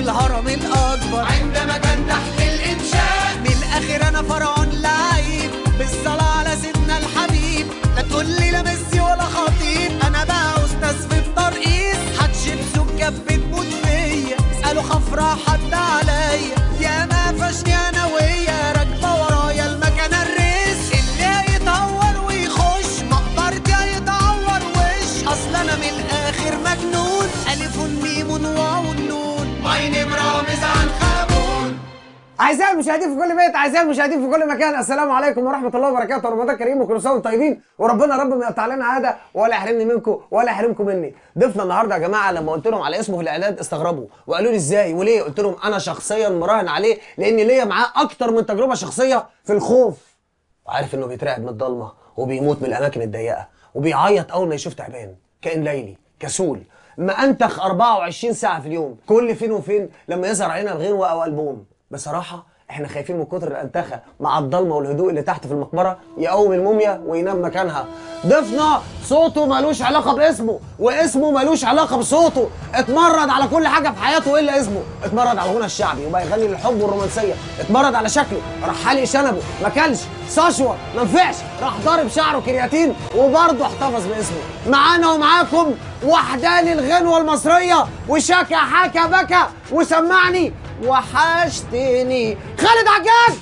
الهرم الأكبر عندما كان تحت الإنشاء من الآخر أنا فرعون لعيب بالصلاة على سيدنا الحبيب لا تقول لي لا ميسي ولا خطيب أنا بقى أستاذ في الترقيص هتشيبسوا كبت بوت فيا اسألوا خفرة حد عليا يا ما فشني أنا ويا راكبة ورايا المكنة الريس اللي هيتهور ويخش مقبرتي هيتعور وش أصل أنا من الآخر مجنون ألف ميم واو النون ماي نيم رامز عن خابون اعزائي المشاهدين في كل بيت اعزائي المشاهدين في كل مكان السلام عليكم ورحمه الله وبركاته رمضان كريم وكل سنه وانتم طيبين وربنا رب ما يقطع لنا عاده ولا يحرمني منكم ولا يحرمكم مني ضيفنا النهارده يا جماعه لما قلت لهم على اسمه في الاعداد استغربوا وقالوا لي ازاي وليه قلت لهم انا شخصيا مراهن عليه لان ليا معاه اكتر من تجربه شخصيه في الخوف وعارف انه بيترعب من الضلمه وبيموت من الاماكن الضيقه وبيعيط اول ما يشوف تعبان كائن ليلي كسول ما انتخ 24 ساعه في اليوم كل فين وفين لما يظهر علينا الغنوه او البوم بصراحه احنا خايفين من كتر الانتخه مع الضلمه والهدوء اللي تحت في المقبره يقوم الموميا وينام مكانها ضيفنا صوته ملوش علاقه باسمه واسمه ملوش علاقه بصوته اتمرد على كل حاجه في حياته الا اسمه اتمرد على الغنى الشعبي وبقى يغني للحب والرومانسيه اتمرد على شكله راح حالق شنبه ما كلش سشوه ما نفعش راح ضارب شعره كرياتين وبرضه احتفظ باسمه معانا ومعاكم وحدان الغنوه المصريه وشكا حكا بكا وسمعني وحشتني خالد عجاج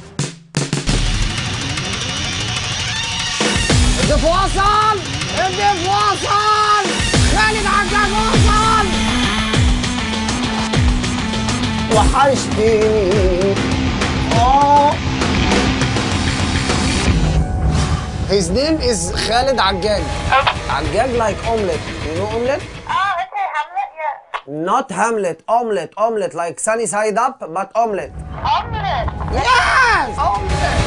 الضيف وصل الضيف وصل خالد عجاج وصل وحشتني اه His name is Khalid Aggag. Aggag like omelette. You know omelette? Oh, okay, Hamlet, yeah. Not Hamlet, omelette, omelette like sunny side up, but omelette. Omelette. Yes! Omelette!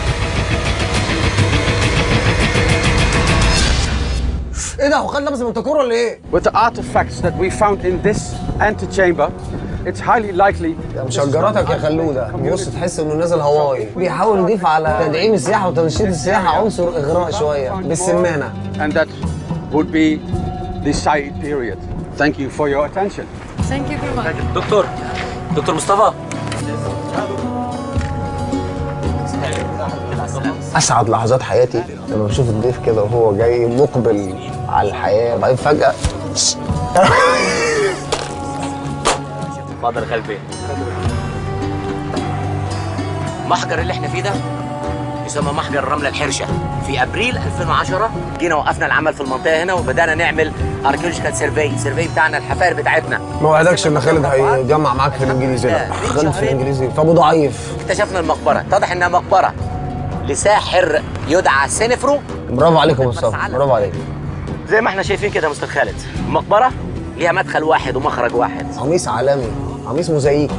ايه ده هو خد لابس المنتكور ولا ايه؟ With the artifacts that we found in this antechamber, it's highly likely. يا مشجراتك يا خلوده بص تحس انه نازل هواي بيحاول يضيف على تدعيم السياحه وتنشيط السياحه عنصر اغراء شويه بالسمانه And that would be the Said period. Thank you for your attention. Thank you very much. دكتور دكتور مصطفى اسعد لحظات حياتي لما بشوف الضيف كده وهو جاي مقبل على الحياه وبعدين فجاه اتفضل يا خالد بيه محجر اللي احنا فيه ده يسمى محجر الرملة الحرشة في ابريل 2010 جينا وقفنا العمل في المنطقة هنا وبدأنا نعمل اركيولوجيكال سيرفي سيرفي بتاعنا الحفائر بتاعتنا ما وعدكش ان خالد هيجمع معاك في الانجليزي لا خالد في الانجليزي فابو ضعيف اكتشفنا المقبرة اتضح انها مقبرة لساحر يدعى سينفرو برافو عليك يا مصطفى برافو عليك زي ما احنا شايفين كده يا مستر خالد مقبرة ليها مدخل واحد ومخرج واحد قميص عالمي قميص موزاييك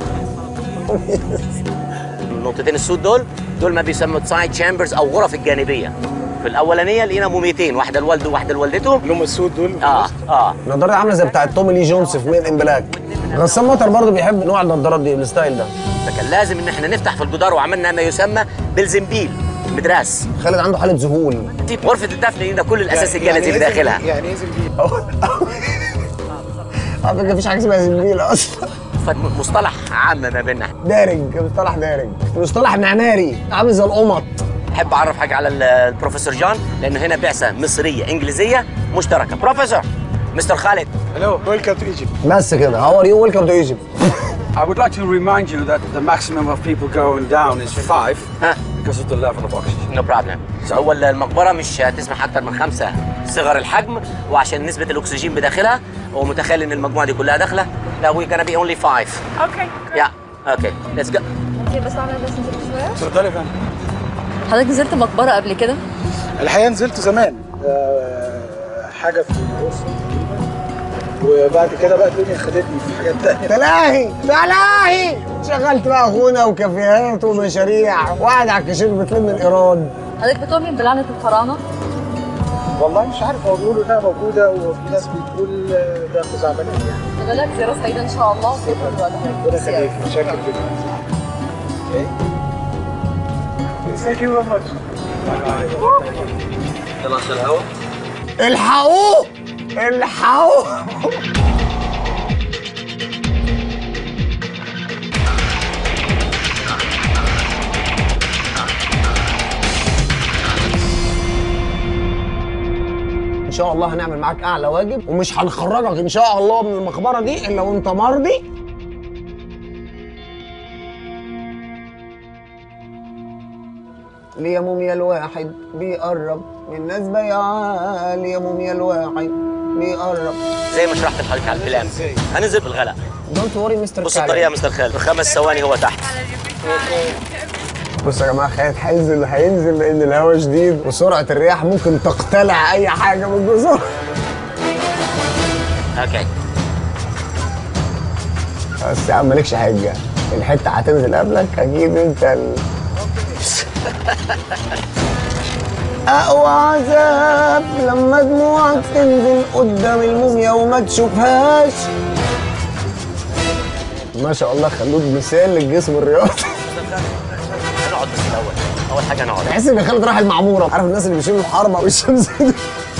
النقطتين السود دول دول ما بيسموا سايد تشامبرز او غرف الجانبيه في الاولانيه لقينا موميتين واحده لوالده وواحده لوالدته اللي هم السود دول اه اه النضاره عامله زي بتاعت تومي لي جونز في مين ان بلاك غسان مطر برضه بيحب نوع النضارات دي الستايل ده فكان لازم ان احنا نفتح في الجدار وعملنا ما يسمى بالزنبيل مدراس خالد عنده حاله ذهول غرفه الدفن لقينا كل الاساس الجانبي داخلها يعني ايه زنبيل؟ على فكره مفيش حاجه اسمها زنبيل اصلا فمصطلح عام ما بيننا دارج مصطلح دارج مصطلح معماري عامل زي القمط احب اعرف حاجه على ال- البروفيسور جون لانه هنا بعثه مصريه انجليزيه مشتركه بروفيسور مستر خالد Hello, welcome to Egypt. بس كده هاو ار يو ويلكم تو ايجيبت I would like to remind you that the maximum of people going down is five ها because of the level of oxygen. نو بروبلم هو المقبره مش هتسمح اكتر من خمسه صغر الحجم وعشان نسبه الاكسجين بداخلها هو متخيل ان المجموعه دي كلها داخله لا وي gonna be only five Okay. يا اوكي ليتس جو اوكي بس اعمل بس نزلت شويه اتفضلي يا فندم. حضرتك نزلت مقبره قبل كده الحقيقه نزلت زمان آه، حاجه في القرص وبعد كده بقى الدنيا خدتني في حاجات تانية تلاهي تلاهي شغلت بقى غنى وكافيهات ومشاريع وقاعد على الكاشير بتلم الايراد حضرتك بتؤمن بلعنه الفراعنه والله مش عارف هو بيقولوا انها موجوده وفي ناس بتقول آه، ده خزعبلات يعني لك زياره سعيده ان شاء الله شكرا ربنا لوقتك يخليك شاكر جدا Thank you very much. يلا عشان الهواء الحقوه الحقوه شاء الله هنعمل معاك اعلى واجب ومش هنخرجك ان شاء الله من المقبره دي الا وانت مرضي ليه يا موميا الواحد بيقرب من الناس بيعال يا موميا الواحد بيقرب زي ما شرحت لحضرتك على الفيلم هننزل بالغلاء دونت وري مستر بص الطريقه يا مستر خالد خمس ثواني هو تحت بصوا يا جماعه خالد هينزل هينزل لان الهواء شديد وسرعه الرياح ممكن تقتلع اي حاجه من الجزر اوكي بس يا عم مالكش حاجه الحته هتنزل قبلك هجيب انت ال... اقوى عذاب لما دموعك تنزل قدام الموميا وما تشوفهاش ما شاء الله خلود مثال للجسم الرياضي هنقعد بس الاول اول حاجه نقعد تحس ان خالد راح المعموره عارف الناس اللي بيشيلوا الحربه والشمس دي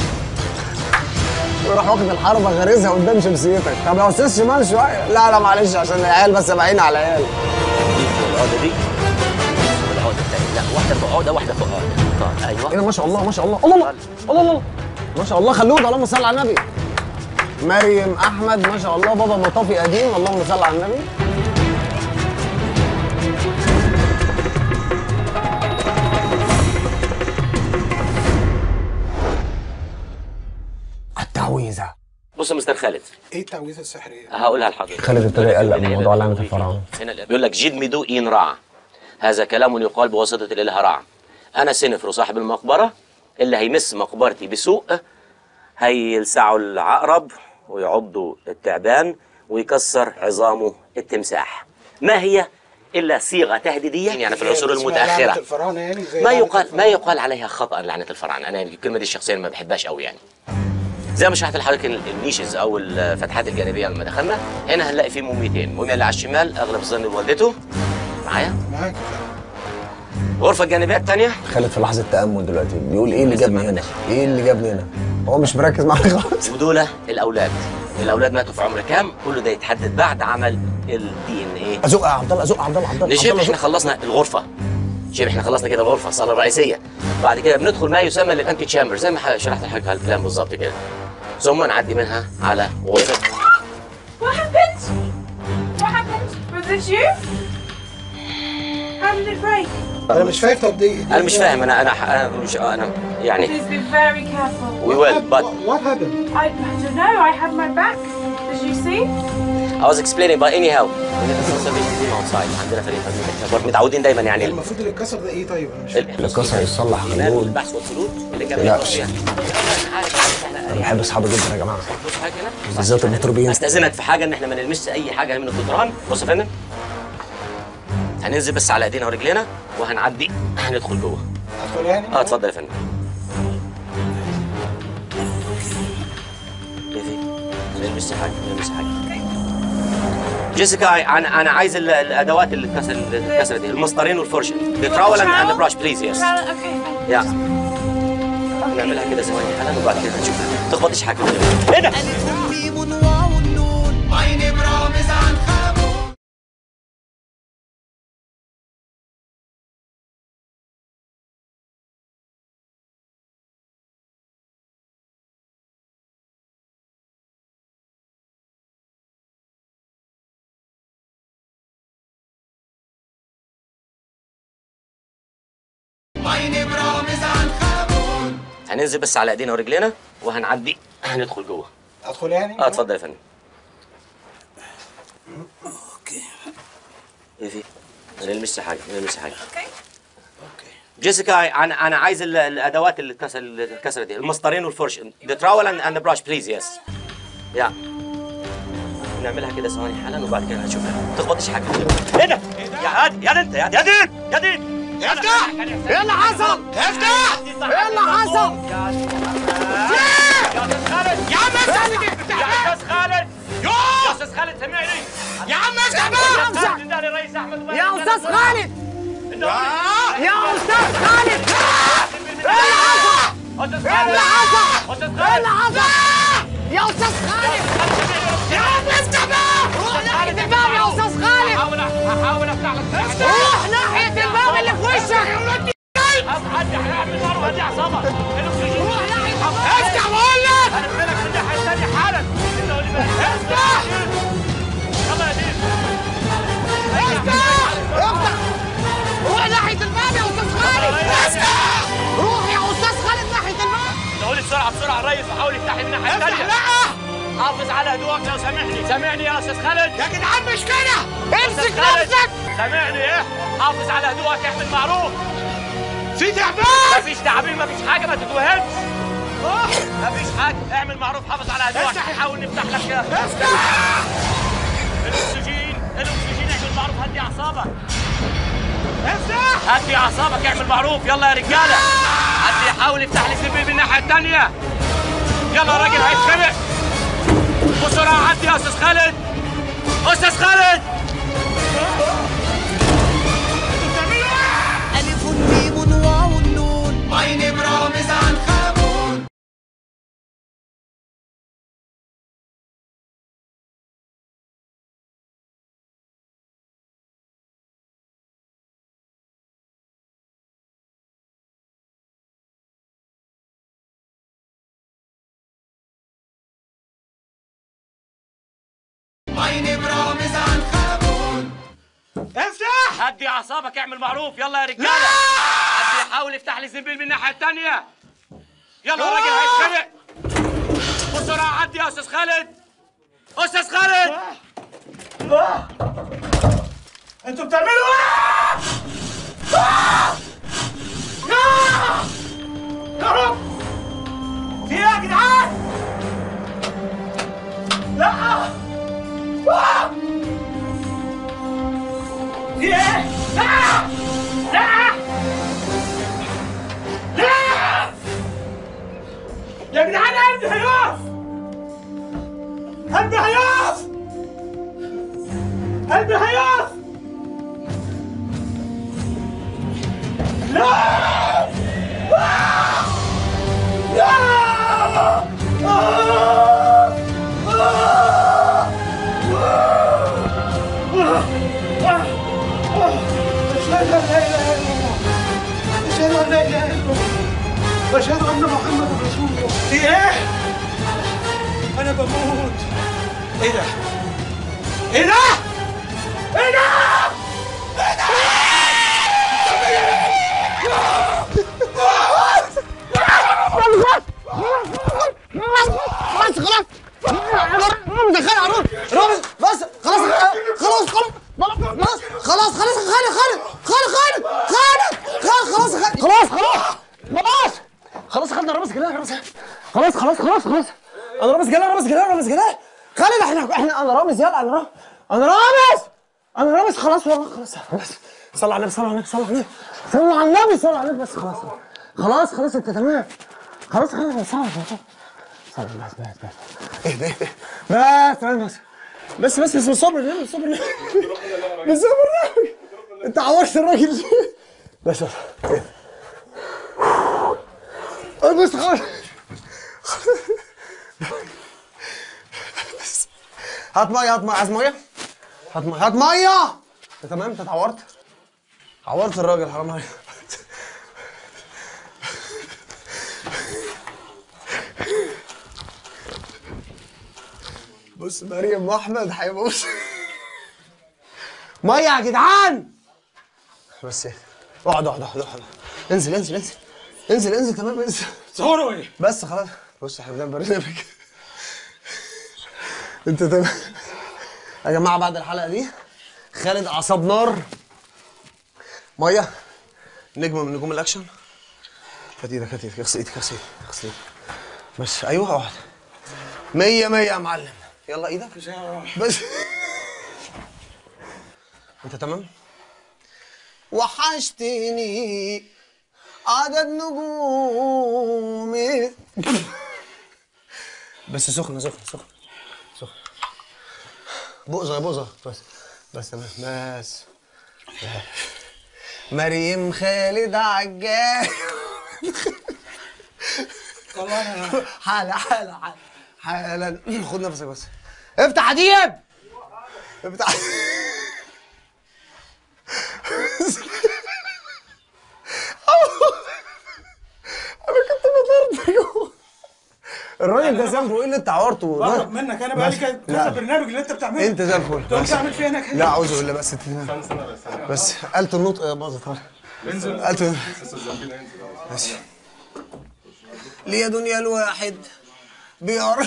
ويروح واخد الحربه غارزها قدام شمسيتك طب يا استاذ شمال شويه لا لا معلش عشان العيال بس باقيين على العيال العقده دي والعقده الثانيه لا واحده فوق عقده واحده فوق عقده طيب ايوه ايه ده ما شاء الله ما شاء الله الله الله الله الله ما شاء الله خلود اللهم صل على النبي مريم احمد ما شاء الله بابا مطافي قديم اللهم صل على النبي التعويذه بص يا مستر خالد ايه التعويذه السحريه؟ هقولها لحضرتك خالد ابتدى يقلق من موضوع لعنه الفراعنه هنا بيقول لك جد مدو إن رع هذا كلام يقال بواسطة الإله رع أنا سنفر صاحب المقبرة اللي هيمس مقبرتي بسوء هيلسعوا العقرب ويعضوا التعبان ويكسر عظامه التمساح ما هي إلا صيغة تهديدية يعني في العصور اسمها لعنة المتأخرة الفراعنه يعني زي ما لعنة يقال ما الفراعنة. يقال عليها خطأ لعنة الفراعنة أنا الكلمة دي الشخصيا ما بحبهاش قوي يعني زي ما شرحت لحضرتك ال- النيشز او الفتحات الجانبيه لما دخلنا هنا هنلاقي فيه موميتين الموميا اللي على الشمال اغلب الظن والدته معايا معاك الغرفه الجانبيه الثانيه خالد في لحظه تامل دلوقتي بيقول ايه اللي جابني هنا ايه اللي جابني هنا هو مش مركز معايا خالص ودول الاولاد الاولاد ماتوا في عمر كام كل ده يتحدد بعد عمل الدي ان ايه ازق يا عبد الله ازق يا عبد الله عبد الله نشيب عبد الله احنا زق. خلصنا الغرفه شيب احنا خلصنا كده الغرفه الصاله الرئيسيه بعد كده بندخل ما يسمى الانتي تشامبر زي ما ح- شرحت لحضرتك على الكلام بالظبط كده ثم نعدي منها على غرفه What happened? What happened? Was it you? How did it break? انا مش فاهم طب دي انا مش فاهم انا انا انا مش انا يعني Please be very careful. we will but وات هابن I, I don't know. I had my back. Did you see? I was explaining but anyhow outside عندنا فريق تدريب متعودين دايما يعني ال- المفروض اللي اتكسر ده ايه طيب انا مش فاهم. اللي اتكسر يصلح الإيمان خلود والبحث والخلود اللي كان تقلقش. بيحصل فيها. عارف عارف احنا انا بحب اصحابي جدا يا جماعه بص حاجه هنا بالذات المطربين استاذنك في حاجه ان احنا ما نلمسش اي حاجه من الجدران بص يا فندم هننزل بس على ايدينا ورجلينا وهنعدي هندخل جوه ادخل يعني اه اتفضل يا فندم ايه في؟ ما نلمسش حاجه ما نلمسش حاجه جيسيكا انا انا عايز ال- الادوات اللي اتكسر اللي اتكسرت دي المسطرين والفرشه بتراول اند براش بليز يس Well, okay. يا نعملها كده ثواني حالا وبعد كده نشوفها ما تخبطش حاجه ايه ده؟ ميم واو النون عين برامز عن خابون عين برامز عن خابون هننزل بس على ايدينا ورجلينا وهنعدي هندخل جوه ادخل يعني اه اتفضل يا فندم اوكي ايه في؟ ما نلمسش حاجه ما نلمسش حاجه جيسيكا انا انا عايز ال- الادوات اللي اتكسر اللي اتكسرت دي المسطرين والفرشه ذا تراول اند براش بليز يس يا نعملها كده ثواني حالا وبعد كده هنشوفها ما تخبطش حاجه ايه ده؟ يا هادي يا انت يا يا دين يا دين افتح ايه اللي حصل؟ افتح ايه اللي حصل؟ يا عم افتح يا استاذ خالد يا استاذ خالد سمعني يا عم افتح بقى امسح. نداري رئيس احمد الله يا استاذ خالد يا يا استاذ خالد استاذ ايه اللي حصل؟ ايه اللي حصل؟ يا استاذ خالد يا عم افتح بقى روح ناحية الباب يا استاذ خالد هحاول هحاول افتح لك روح ناحية الباب اللي في وشك حد هيعمل مروه دي عصابه روح ناحية افتح بقول لك ناحيه الباب يا استاذ خالد روح يا استاذ خالد ناحيه الباب قولي بسرعه بسرعه الريس وحاول يفتح لي من الناحيه الثانيه لا حافظ على هدوءك لو سامحني سامحني يا استاذ خالد يا جدعان مش كده امسك أستاذ خالد، نفسك سامحني ايه حافظ على هدوءك اعمل معروف في تعبان مفيش تعابين مفيش حاجه ما تتوهمش مفيش حاجه اعمل معروف حافظ على هدوءك نحاول نفتح لك يا الاكسجين الاكسجين اعمل معروف هدي اعصابك افتح هدي اعصابك اعمل معروف يلا يا رجاله هدي حاول يفتح لي الزبيب من الناحيه الثانيه يلا يا راجل هيتخنق بسرعه عدي يا استاذ خالد استاذ خالد الف ميم واو نون عين رامز عن خامون عين رامز عن خامون افتح هدي اعصابك اعمل معروف يلا يا رجاله هدي حاول يفتح لي الزبيب من الناحيه الثانيه يلا يا راجل هيتخنق بسرعه عدي يا استاذ خالد استاذ خالد انتوا بتعملوا ايه؟ يا رب في ايه يا جدعان؟ لا في ايه؟ لا لا لا يا جدعان قلبي هيقف قلبي هيقف قلبي هيقف أشهد أن محمد رسول الله في إيه؟ أنا بموت إيه ده؟ إيه ده؟ إيه ده؟ بس خلاص رامز دخل على رامز رامز بس خلاص خلاص خلاص خلاص خلاص خلاص خالد خالد خالد خالد خالد خالد خلاص خلاص خلاص خلاص خدنا رامز كده خلاص خلاص خلاص خلاص خلاص انا رامز كده رامز كده رامز كده خالد احنا احنا انا رامز يلا انا رامز انا رامز انا رامز خلاص والله خلاص خلاص صلى على النبي صلى على النبي صلى على النبي صلى على النبي صلى على النبي بس خلاص خلاص خلاص انت تمام خلاص خلاص صلى على النبي بس بس بس اهدى اهدى بس بس بس بس بس صبر ليه صبر ليه بس صبر ليه انت عورت الراجل بس بس اهدى. بس خلاص بس. هات ميه هات ميه عايز ميه هات ميه هات ميه انت تمام انت اتعورت عورت الراجل حرام عليك بص مريم واحمد هيبص ميه يا جدعان بس ايه اقعد اقعد اقعد اقعد انزل انزل انزل انزل انزل تمام انزل صوروا إيه؟ بس خلاص بص احنا بنعمل برنامج انت تمام يا جماعه بعد الحلقه دي خالد اعصاب نار ميه نجم من نجوم الاكشن هات ايدك هات ايدك اغسل ايدك اغسل ايدك اغسل ايدك بس ايوه اقعد مية مية يا معلم يلا ايدك بس انت تمام وحشتني عدد نجومي بس سخنة سخنة سخنة سخنة بؤزة يا بؤزة بس بس تمام بس مريم خالد عجال حالة حالة حالة حالا خد نفسك بس افتح عديب افتح انا كنت بطرد جوه الراجل ده ذنبه ايه اللي انت عورته بهرب منك انا بقالي كده لا. كذا برنامج اللي انت بتعمله انت زي الفل تقوم بس. تعمل فيها هناك لا اعوذ بالله بس انت بس آلة النطق باظت هاتوا ماشي ليه يا دنيا الواحد بيقرب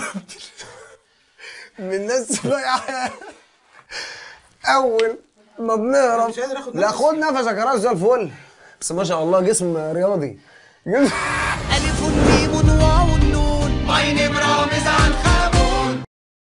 من الناس بقى اول ما بنهرب مش قادر آخد لا نفس. خد نفسك يا راجل زي الفل بس ما شاء الله جسم رياضي جسم ألف ميم واو نون عين برامز عن خابون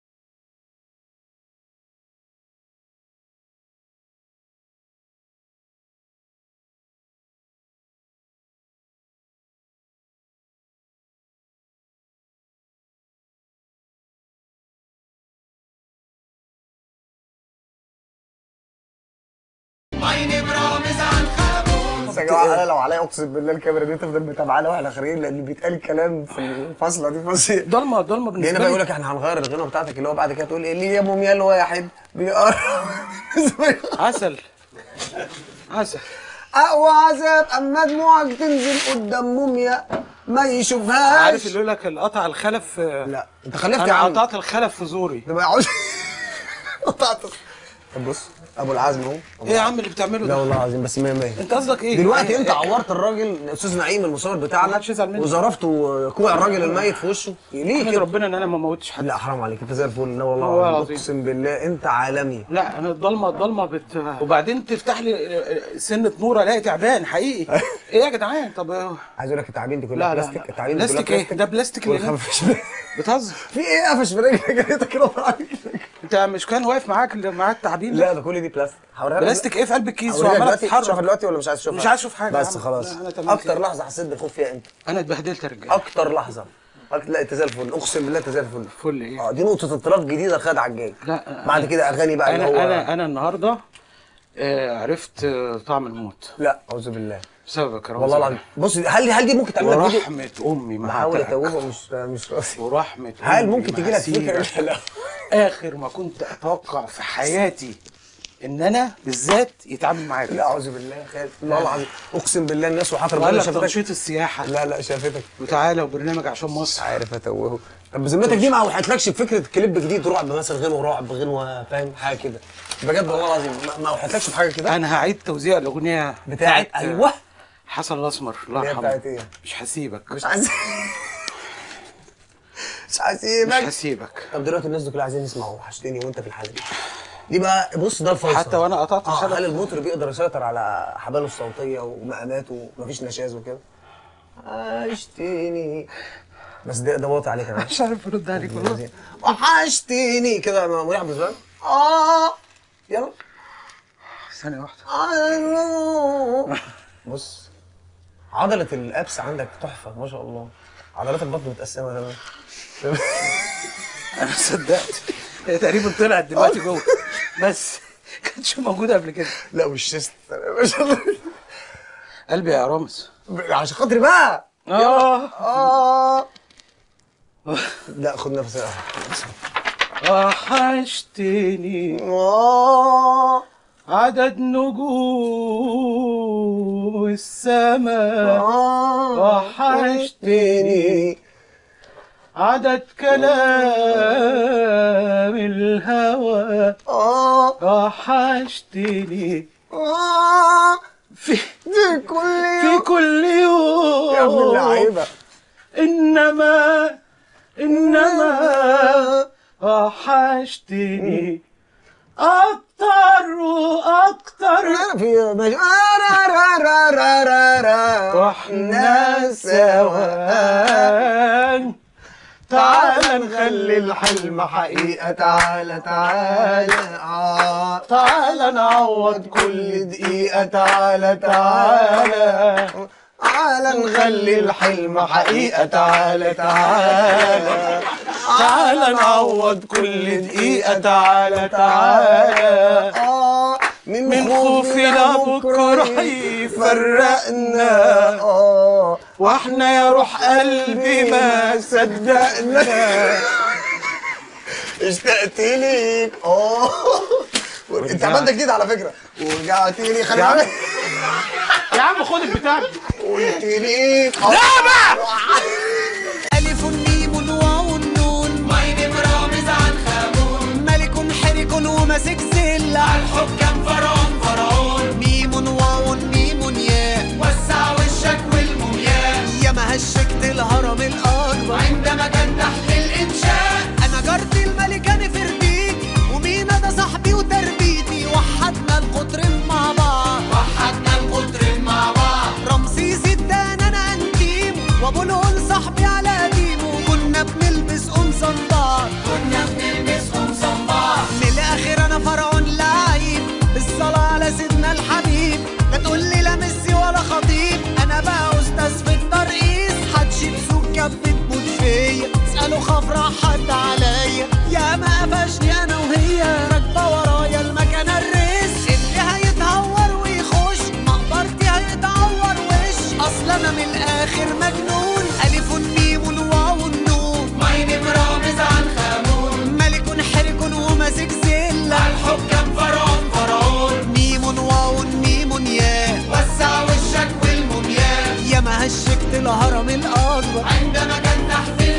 عين برامز عن خابون بص يا جماعه انا لو عليا اقسم بالله الكاميرا دي تفضل متابعانا واحنا خارجين لان بيتقال كلام في الفصله دي فصل ضلمه ضلمه هنا بالنسبه بقى يقول لي لك احنا هنغير الغنوه بتاعتك اللي هو بعد كده تقول ايه ليه يا موميال واحد بيقرب عسل عسل اقوى عذاب اما دموعك تنزل قدام موميا ما يشوفهاش عارف اللي يقول لك القطع الخلف لا انت خلفت يا انا عم قطعت الخلف في زوري ده ما يقعدش قطعت طب بص ابو العزم اهو ايه يا عم اللي بتعمله لا ده والله العظيم بس 100 100 انت قصدك ايه دلوقتي إيه- انت إيه- عورت الراجل الاستاذ نعيم المصور بتاعنا محدش يزعل مني. وظرفت كوع الراجل الميت في وشه ليه احمد كده ربنا ان انا ما موتش حد لا حرام عليك انت زي الفل لا والله والله العظيم. العظيم. اقسم بالله انت عالمي لا انا الضلمه الضلمه بت وبعدين تفتح لي سنه نور الاقي تعبان حقيقي ايه يا جدعان طب عايز اقول لك التعابين دي لا كلها لا بلاستيك لا. التعابين دي كلها بلاستيك ايه ده بلاستيك اللي هنا. والخفش بتهزر في ايه قفش في رجلك جريتك كده وطلعت. انت مش كان واقف معاك اللي معاك تعابين لا ده كل دي بلاستيك هوريها لك بلاستيك ايه في قلب الكيس هوريها لك وعماله دلوقتي شوفها تتحرك دلوقتي ولا مش عايز تشوفها مش عايز أشوف حاجة يا بس عم. خلاص لا، أنا تمام اكتر كده. لحظه حسيت بالخوف فيها انت انا اتبهدلت يا رجاله اكتر لحظه أكتر لا انت زي الفل اقسم بالله انت زي الفل فل ايه اه دي نقطه انطلاق جديده الخدعه الجايه لا بعد كده اغاني بقى انا اللي هو انا انا النهارده آه، عرفت آه، طعم الموت لا اعوذ بالله بسببك يا رب والله العظيم بص هل هل دي ممكن تعمل لك فيديو ورحمه امي ما بحاول هتعك. اتوبه مش مش راسي ورحمه هل أمي ممكن ما تجي لك هسيبك. فكره لا اخر ما كنت اتوقع في حياتي ان انا بالذات يتعامل معايا لا كده. اعوذ بالله خير والله العظيم اقسم بالله الناس وحاطط وقال ربنا لك شافتك تنشيط السياحه لا لا شافتك وتعالى وبرنامج عشان مصر عارف اتوهه طب بذمتك دي ما اوحتلكش بفكره كليب جديد رعب مثلا غنوه رعب غنوه فاهم حاجه كده بجد والله العظيم ما- ما اوحتلكش بحاجه كده انا هعيد توزيع الاغنيه بتاعت ايوه حسن الاسمر الله اللي هي يرحمه بتاعت ايه؟ مش هسيبك مش عايز مش مش هسيبك هسيبك طب دلوقتي الناس دي كلها عايزين يسمعوا وحشتني وانت في الحاله دي دي بقى بص ده الفيصل حتى وأنا قطعت اه الخلف. هل المطرب بيقدر يسيطر على حباله الصوتيه ومقاماته ومفيش نشاز وكده وحشتني بس ده ده واطي عليك انا مش عارف ارد عليك والله وحشتني كده مريح بالنسبه لك اه يلا ثانيه واحده آه. بص عضلة الابس عندك تحفة ما شاء الله عضلات البطن متقسمة تمام انا صدقت هي تقريبا طلعت دلوقتي جوه بس كانتش موجوده قبل كده لا والشيست ما شاء الله قلبي يا رامز عشان خاطري بقى اه اه لا خد نفس وحشتني اه عدد نجوم السماء اه وحشتني عدد كلام الهوى اه وحشتني اه في دي كل في يوم كل يوم يا ابن اللعيبة إنما إنما وحشتني أكتر وأكتر في مش... آه را را را را را را. واحنا سوا تعال نخلي الحلم حقيقة تعالى تعالى آه. تعال نعوض كل دقيقة تعالى تعالى تعالى نخلي الحلم حقيقة تعالى تعالى تعال نعوض كل دقيقة تعالى تعالى آه. من, من خوفنا بكرة يفرقنا آه. واحنا يا روح قلبي ما صدقنا اشتقت ليك اه انت عملت جديد على فكره ورجعت لي خلي يا عم. بالك يا عم خد البتاع قلت ليك ألف ميم واو نون عين برامز عن خابون ملك حرك وماسك زلة الحكام فرعون فرعون ميم واو ميم يا انا من الاخر مجنون الف ميم واو نون ماي نيم رامز عنخ آمون ملك حرك وماسك زله الحكام فرعون فرعون ميم واو ميم يا وسع وشك والمومياء يا ما هشكت الهرم الاكبر عندما كان تحت